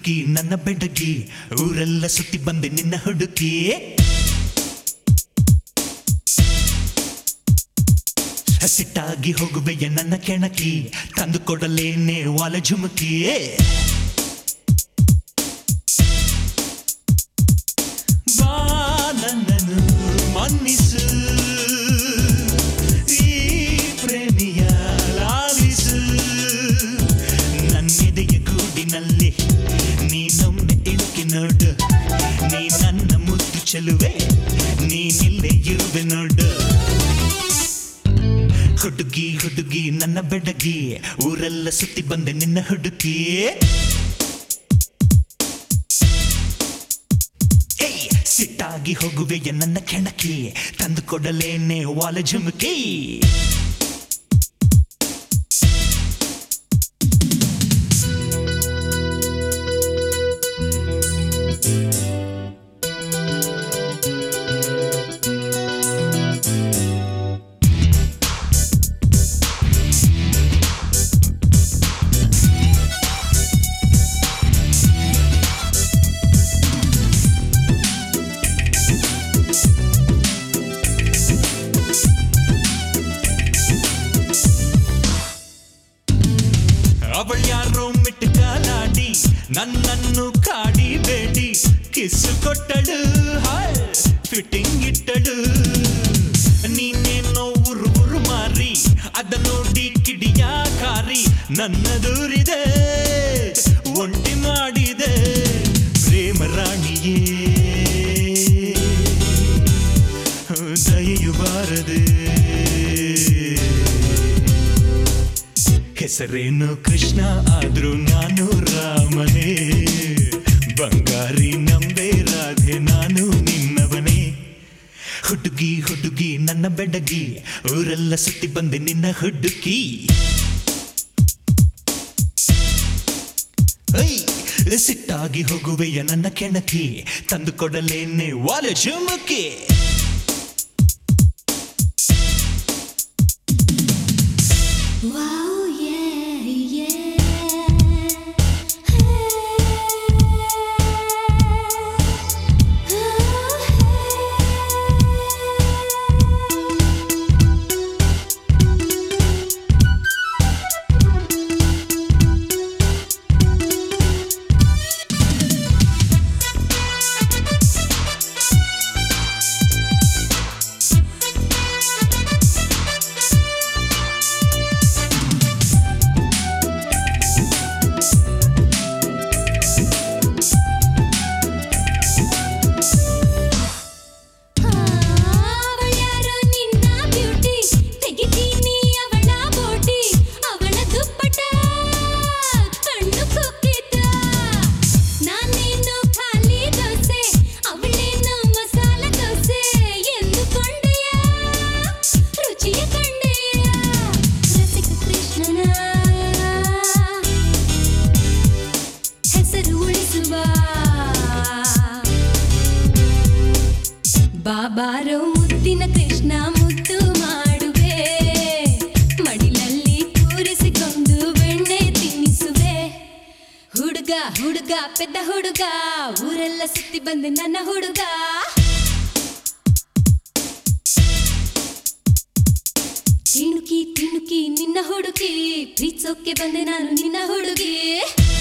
ಹುಡುಗಿ ನನ್ನ ಬೆಡಗಿ ಊರೆಲ್ಲ ಸುತ್ತಿ ಬಂದೆ ನಿನ್ನ ಹುಡುಗಿ ಸಿಟ್ಟಾಗಿ ಹೋಗುವೆಯ ನನ್ನ ಕೆಣಕಿ ತಂದು ಕೊಡಲೇನೆ ವಾಲ ಜುಮುಕಿ ಬಾ ನನ್ನನ್ನು ಮನ್ನಿಸು ಈ ಪ್ರೇಮಿಯ ಲಾಲಿಸು ನನ್ನೆದೆಯ ಗೂಡಿನಲ್ಲಿ ನೀನೊಮ್ಮೆ ಇಳುಕಿ ನೋಡು ನೀ ನನ್ನ ಮುದ್ದು ಚೆಲುವೆ ನೀನಿಲ್ಲೇ ಇರುವೆ ನೋಡು ಹುಡುಗಿ ಹುಡುಗಿ ನನ್ನ ಬೆಡಗಿ ಊರೆಲ್ಲ ಸುತ್ತಿ ಬಂದೆ ನಿನ್ನ ಹುಡುಗಿ ಏಯ್, ಸಿಟ್ಟಾಗಿ ಹೋಗುವೆಯ ನನ್ನ ಕೆಣಕಿ ತಂದು ಕೊಡಲೇನೆ ವಾಲ ಜುಮುಕಿ ಅವಳ ಯಾರೋ ಮಿಟ್ಟು ಕಾಲಾಡಿ ನನ್ನನ್ನು ಕಾಡಿಬೇಡಿ ಕಿಸ್ಸು ಕೊಟ್ಟಳು ಹಾಯ್ ಫಿಟ್ಟಿಂಗ್ ಇಟ್ಟಳು ನೀನೇನೋ ಉರು ಉರು ಮಾರಿ ಅದ ನೋಡಿ ಕಿಡಿಯ ಕಾರಿ ನನ್ನ ದೂರಿದೆ ಒಂಟಿ ಮಾಡಿದೆ ಪ್ರೇಮ ರಾಣಿಯೇ ದಯೆಯು ಬಾರದೆ ಹೆಸರೇನು ಕೃಷ್ಣ ಆದ್ರೂ ನಾನು ರಾಮನೇ ಬಂಗಾರಿ ನಂಬೆ ರಾಧೆ ನಾನು ನಿನ್ನವನೇ ಹುಡುಗಿ ಹುಡುಗಿ ನನ್ನ ಬೆಡಗಿ ಊರೆಲ್ಲ ಸುತ್ತಿ ಬಂದೆ ನಿನ್ನ ಹುಡುಗಿ ಐ, ಸಿಟ್ಟಾಗಿ ಹೋಗುವೆಯ ನನ್ನ ಕೆಣಕಿ ತಂದು ಕೊಡಲೇನೆ ವಾಲ ಜುಮುಕಿ Wow, yeah, yeah. ಅವಳ್ಯಾರೋ ನಿನ್ನ ಬ್ಯೂಟಿ ತೆಗಿತೀನಿ ಅವಳ ಬೋಟಿ ಅವಳ ದುಪ್ಪಟ ಕಣ್ಣು ಕುಕ್ಕಿತ ನಾನೇನು ಖಾಲಿ ದೋಸೆ ಅವಳೇನು ಮಸಾಲ ದೋಸೆ ಎಂದುಕೊಂಡೆಯ ರುಚಿಯ ಕಂಡೆಯ ರಸಿಕ ಕೃಷ್ಣನ ಹೆಸರು ಉಳಿಸುವ ಬಾಬಾರೋ ಮುದ್ದಿನ ಕೃಷ್ಣ ಮುದ್ದು ಮಾಡುವೆ ಮಡಿಲಲ್ಲಿ ಕೂರಿಸಿಕೊಂಡು ಬೆಣ್ಣೆ ತಿನ್ನಿಸುವೆ ಹುಡುಗ ಹುಡುಗ ಪೆದ್ದ ಹುಡುಗ ಊರೆಲ್ಲ ಸುತ್ತಿ ಬಂದೆ ನನ್ನ ಹುಡುಗ ತಿಣುಕಿ ತಿಣುಕಿ ನಿನ್ನ ಹುಡುಗಿ ಪ್ರೀತ್ಸೋಕೆ ಬಂದೆ ನಾನು ನಿನ್ನ ಹುಡುಗಿ